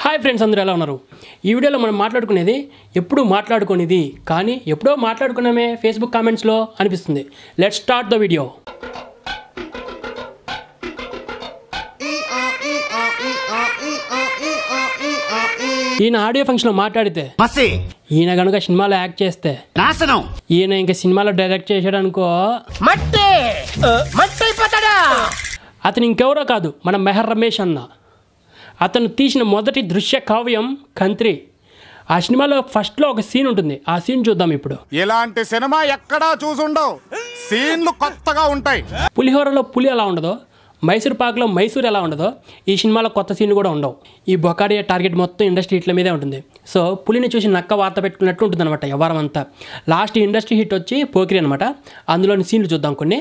hi friends అందరూ ఎలా ఉన్నారు ఈ వీడియోలో మనం మాట్లాడుకునేది ఎప్పుడు మాట్లాడుకునేది కానీ ఎప్పుడో మాట్లాడుకున్నామే ఫేస్బుక్ కామెంట్స్లో అనిపిస్తుంది లెట్ స్టార్ట్ ద వీడియో ఈయన ఆడియో ఫంక్షన్లో మాట్లాడితే మసి ఈయన కనుక సినిమాలో యాక్ట్ చేస్తే నాశనం ఈయన ఇంకా సినిమాలో డైరెక్ట్ చేశాడు అనుకో మట్టి మట్టి అయిపోతాడా అతను ఇంకెవరో కాదు మన మెహర్ రమేష్ అన్న అతను తీసిన మొదటి దృశ్య కావ్యం కంత్రి ఆ సినిమాలో ఫస్ట్లో ఒక సీన్ ఉంటుంది ఆ సీన్ చూద్దాం ఇప్పుడు ఇలాంటి సినిమా ఎక్కడా చూసుండవు సీన్లు కొత్తగా ఉంటాయి పులిహోరలో పులి ఎలా ఉండదో మైసూర్ పాక్లో మైసూర్ ఎలా ఉండదో ఈ సినిమాలో కొత్త సీన్లు కూడా ఉండవు ఈ బొకాడి టార్గెట్ మొత్తం ఇండస్ట్రీ హిట్ల మీదే ఉంటుంది సో పులిని చూసి నక్క వార్త పెట్టుకున్నట్టు ఉంటుంది అనమాట వ్యవహారం అంతా లాస్ట్ ఇండస్ట్రీ హిట్ వచ్చి పోకిరి అనమాట అందులోని సీన్లు చూద్దాం కొన్ని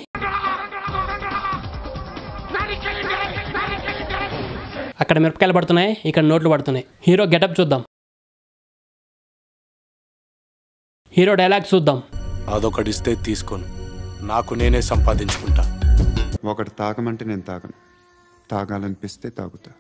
అక్కడ మిరపకాయలు పడుతున్నాయి ఇక్కడ నోట్లు పడుతున్నాయి హీరో గెటప్ చూద్దాం హీరో డైలాగ్స్ చూద్దాం అదొకటిస్తే తీసుకోను నాకు నేనే సంపాదించుకుంటా ఒకటి తాగమంటే నేను తాగను తాగాలనిపిస్తే తాగుతా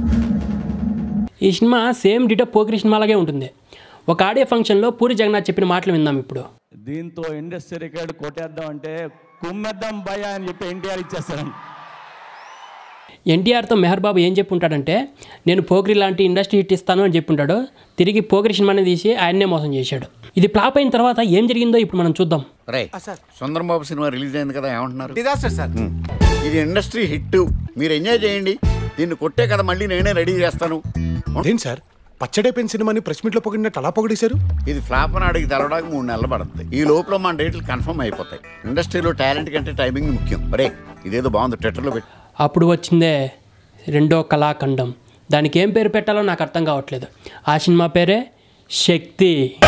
ఈ సినిమా సేమ్ డిటో పోకిరి సినిమాలాగే ఉంటుంది ఒక ఆడియో ఫంక్షన్లో పూరి జగన్నాథ్ చెప్పిన మాటలు విందాం ఇప్పుడు దీంతో ఇండస్ట్రీ రికార్డ్ కొట్టేద్దాం అంటే కుమ్మేద్దాం భయ అని చెప్పి ఎన్టీఆర్ ఇచ్చేస్తాను ఎన్టీఆర్తో మెహర్ బాబు ఏం చెప్పి ఉంటాడంటే నేను పోకిరి లాంటి ఇండస్ట్రీ హిట్ ఇస్తాను అని చెప్పి ఉంటాడు తిరిగి పోకిరి సినిమాని తీసి ఆయన్నే మోసం చేశాడు ఇది ఫ్లాప్ అయిన తర్వాత ఏం జరిగిందో ఇప్పుడు మనం చూద్దాం రే సుందరం బాబు సినిమా రిలీజ్ అయింది కదా ఏమంటున్నారు డిజాస్టర్ సార్ ఇది ఇండస్ట్రీ హిట్ మీరు ఎంజాయ్ చేయండి దీన్ని కొట్టే కదా మళ్ళీ నేనే రెడీ చేస్తాను అదేం సార్ పచ్చడైపోయిన సినిమాని ప్రెస్ మీట్ లో పొగిడినట్టు అలా పొగిడేశారు ఇది ఫ్లాప్ నాడికి తెలవడానికి మూడు నెలలు పడుతుంది ఈ లోపల మన డేట్లు కన్ఫర్మ్ అయిపోతాయి ఇండస్ట్రీలో టాలెంట్ కంటే టైమింగ్ ముఖ్యం రే ఇదేదో బాగుంది ట్విట్టర్లో పెట్టి అప్పుడు వచ్చిందే రెండో కళాఖండం దానికి ఏం పేరు పెట్టాలో నాకు అర్థం కావట్లేదు ఆ సినిమా పేరే శక్తి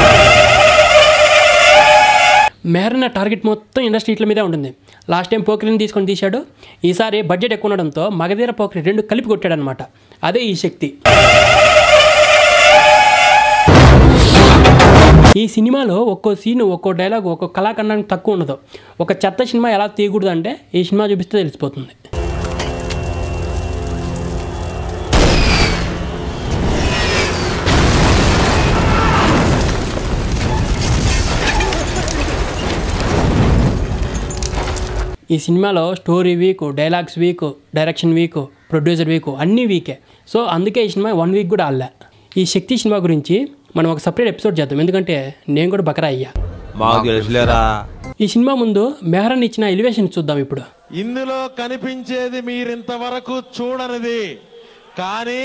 మెహర్న టార్గెట్ మొత్తం ఇండస్ట్రీ ఇట్ల మీదే ఉంటుంది లాస్ట్ టైం పోకిరిని తీసుకొని తీశాడు ఈసారి బడ్జెట్ ఎక్కువ ఉండడంతో మగధీర పోకిరి రెండు కలిపి కొట్టాడనమాట అదే ఈ శక్తి ఈ సినిమాలో ఒక్కో సీన్ ఒక్కో డైలాగ్ ఒక్కో కళాఖండానికి తక్కువ ఉండదు ఒక చెత్త సినిమా ఎలా తీయకూడదు అంటే ఈ సినిమా చూపిస్తే తెలిసిపోతుంది ఈ సినిమాలో story weak dialogues weak direction weak producer weak అన్నీ వీకే సో అందుకే ఈ సినిమా వన్ వీక్ కూడా ఆడలే ఈ శక్తి సినిమా గురించి మనం ఒక సపరేట్ ఎపిసోడ్ చేద్దాం ఎందుకంటే నేను కూడా బకరా అయ్యా మాకు తెలుసులేరా ఈ సినిమా ముందు మెహరన్ ఇచ్చిన ఎలివేషన్ చూద్దాం ఇప్పుడు ఇందులో కనిపించేది మీరింతవరకు చూడనిది కానీ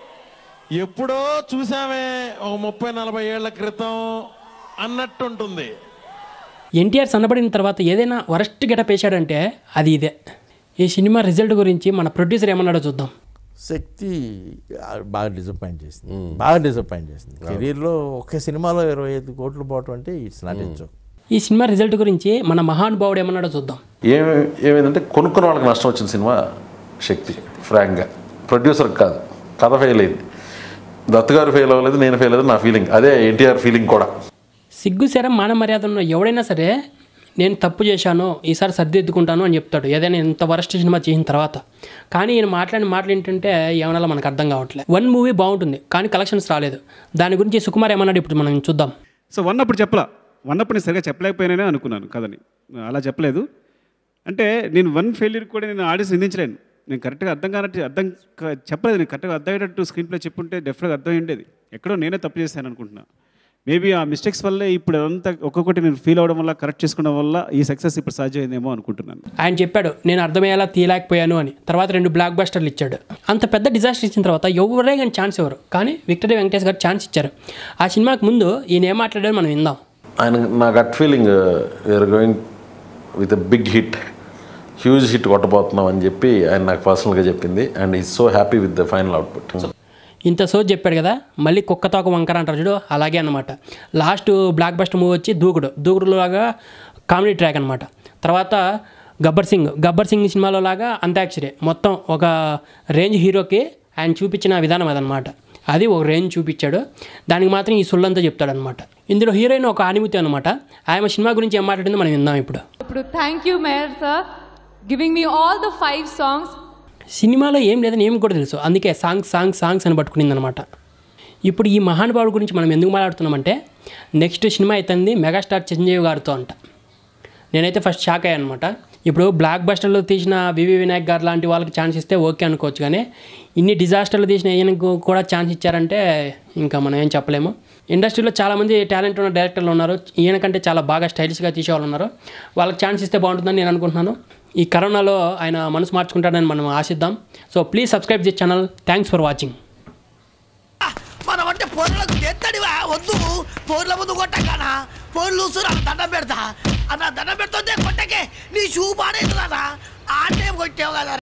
ఎప్పుడో చూసామే ఒక ముప్పై నలభై ఏళ్ల క్రితం అన్నట్టుంటుంది ఎన్టీఆర్ సన్నబడిన తర్వాత ఏదైనా వరస్ట్ గెటప్ వేశాడంటే అది ఇదే ఈ సినిమా రిజల్ట్ గురించి మన ప్రొడ్యూసర్ ఏమన్నాడో చూద్దాం శక్తి ఆ, బాగా డిసప్పాయింట్ చేసింది బాగా డిసప్పాయింట్ చేసింది కెరీర్లో ఒకే సినిమాలో ఇరవై ఐదు కోట్లు పోవటం అంటే ఇట్స్ నాట్ ఎ జోక్ ఈ సినిమా రిజల్ట్ గురించి మన మహానుభావుడు ఏమన్నాడో చూద్దాం ఏమి ఏమైందంటే కొనుక్కున్న వాళ్ళకి నష్టం వచ్చిన సినిమా శక్తి ఫ్రాంక్గా ప్రొడ్యూసర్కి కాదు కథ ఫెయిల్ అయింది దత్తు గారు ఫెయిల్ అవ్వలేదు నేను ఫెయిల్ అవ్వలేదు నా ఫీలింగ్ అదే ఎన్టీఆర్ ఫీలింగ్ కూడా సిగ్గు శరం మాన మర్యాద ఉన్న ఎవడైనా సరే నేను తప్పు చేశాను ఈసారి సర్దిద్దుకుంటాను అని చెప్తాడు ఏదైనా ఇంత వరస్ట్ సినిమా చేసిన తర్వాత కానీ ఈయన మాట్లాడిన మాటలు ఏంటంటే ఏమన్నా మనకు అర్థం కావట్లేదు వన్ మూవీ బాగుంటుంది కానీ కలెక్షన్స్ రాలేదు దాని గురించి సుకుమార్ ఏమన్నాడు ఇప్పుడు మనం చూద్దాం సో వన్ అప్పుడు చెప్పలా వన్ అప్పుడు నేను సరిగా చెప్పలేకపోయినానే అనుకున్నాను కదని అలా చెప్పలేదు అంటే నేను వన్ ఫెయిల్యూర్ కూడా నేను ఆడియన్స్ నిందించలేను నేను కరెక్ట్గా అర్థం కానట్టు అర్థం కా- చెప్పలేదు నేను కరెక్ట్గా అర్థమయ్యేటట్టు స్క్రీన్ ప్లే చెప్పుంటే డెఫినెట్గా అర్థం ఉండేది ఎక్కడో నేనే తప్పు చేశాను అనుకుంటున్నా మేబీ ఆ మిస్టేక్స్ వల్లే ఇప్పుడు అదంతా ఒక్కొక్కటి నేను ఫీల్ అవ్వడం వల్ల కరెక్ట్ చేసుకోవడం వల్ల ఈ సక్సెస్ ఇప్పుడు సాధ్యమైందేమో అనుకుంటున్నాను ఆయన చెప్పాడు నేను అర్థమయ్యేలా తీయలేకపోయాను అని తర్వాత రెండు బ్లాక్ బస్టర్లు ఇచ్చాడు అంత పెద్ద డిజాస్టర్ ఇచ్చిన తర్వాత ఎవరే కానీ ఛాన్స్ ఇవ్వరు కానీ విక్టరీ వెంకటేష్ గారు ఛాన్స్ ఇచ్చారు ఆ సినిమాకి ముందు ఈయన ఏం మాట్లాడారో మనం విందాం ఆయన నా gut feeling we are going with a big hit huge hit కొట్టబోతున్నాం అని చెప్పి ఆయన నాకు పర్సనల్గా చెప్పింది and is so happy with the final output ఇంత సోజ్ చెప్పాడు కదా మళ్ళీ కుక్కతోక వంకర అంటారు చూడు అలాగే అనమాట లాస్ట్ బ్లాక్ బస్టర్ మూవీ వచ్చి దూకుడు దూకుడులాగా కామెడీ ట్రాక్ అనమాట తర్వాత గబ్బర్ సింగ్ గబ్బర్ సింగ్ సినిమాలో లాగా అంత్యాక్షరి మొత్తం ఒక రేంజ్ హీరోకి ఆయన చూపించిన విధానం అదనమాట అది ఒక రేంజ్ చూపించాడు దానికి మాత్రం ఈ సొల్లంతా చెప్తాడనమాట ఇందులో హీరోయిన్ ఒక ఆనిముతి అనమాట ఆమె సినిమా గురించి ఏం మాట్లాడిందో మనం విందాం ఇప్పుడు ఇప్పుడు thank you mayor sir giving me all the five songs సినిమాలో ఏం లేదని ఏం కూడా తెలుసు అందుకే సాంగ్స్ సాంగ్స్ సాంగ్స్ అని పట్టుకునింది అనమాట ఇప్పుడు ఈ మహానుభావుడి గురించి మనం ఎందుకు మాట్లాడుతున్నామంటే నెక్స్ట్ సినిమా అవుతుంది మెగాస్టార్ చిరంజీవి గారితో అంట నేనైతే ఫస్ట్ షాక్ అయ్యాను అనమాట ఇప్పుడు బ్లాక్ బస్టర్లో తీసిన వివి వినాయక్ గారు లాంటి వాళ్ళకి ఛాన్స్ ఇస్తే ఓకే అనుకోవచ్చు కానీ ఇన్ని డిజాస్టర్లు తీసిన ఈయనకు కూడా ఛాన్స్ ఇచ్చారంటే ఇంకా మనం ఏం చెప్పలేము ఇండస్ట్రీలో చాలామంది టాలెంట్ ఉన్న డైరెక్టర్లు ఉన్నారు ఈయనకంటే చాలా బాగా స్టైలిష్గా తీసేవాళ్ళు ఉన్నారు వాళ్ళకి ఛాన్స్ ఇస్తే బాగుంటుందని నేను అనుకుంటున్నాను ఈ కరోనాలో ఆయన మనసు మార్చుకుంటాడని మనం ఆశిద్దాం so please subscribe this channel thanks for watching మనం అంటే పోర్లకు ఎత్తడివా వద్దు పోర్ల ముందు కొట్టగానా పోర్లు చూసురా దండం పెడతా అన్న దండం పెడుతుంటే కొట్టకే నీ షూ పాడైతుందా ఆటే కొట్టావు కదా